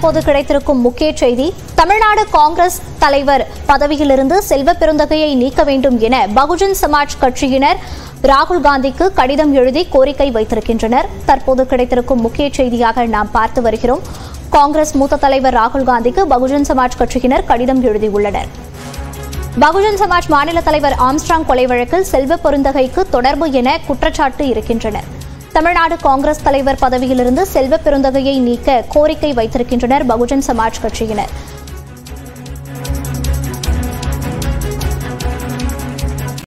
தற்போது கிடைத்திருக்கும் முக்கிய செய்தி தமிழ்நாடு காங்கிரஸ் தலைவர் பதவியிலிருந்து செல்வ பெருந்தகையை நீக்க வேண்டும் என பகுஜன் சமாஜ் கட்சியினர் ராகுல் காந்திக்கு கடிதம் எழுதி கோரிக்கை வைத்திருக்கின்றனர் தற்போது கிடைத்திருக்கும் முக்கிய செய்தியாக நாம் பார்த்து வருகிறோம் காங்கிரஸ் மூத்த தலைவர் ராகுல் காந்திக்கு பகுஜன் சமாஜ் கட்சியினர் கடிதம் எழுதியுள்ளனர் பகுஜன் சமாஜ் மாநில தலைவர் ஆம்ஸ்ட்ராங் கொலை வழக்கில் செல்வ பெருந்தகைக்கு தொடர்பு என குற்றச்சாட்டு இருக்கின்றனர் தமிழ்நாடு காங்கிரஸ் தலைவர் பதவியிலிருந்து செல்வ பெருந்தகையை நீக்க கோரிக்கை வைத்திருக்கின்றனர் பகுஜன் சமாஜ் கட்சியினர்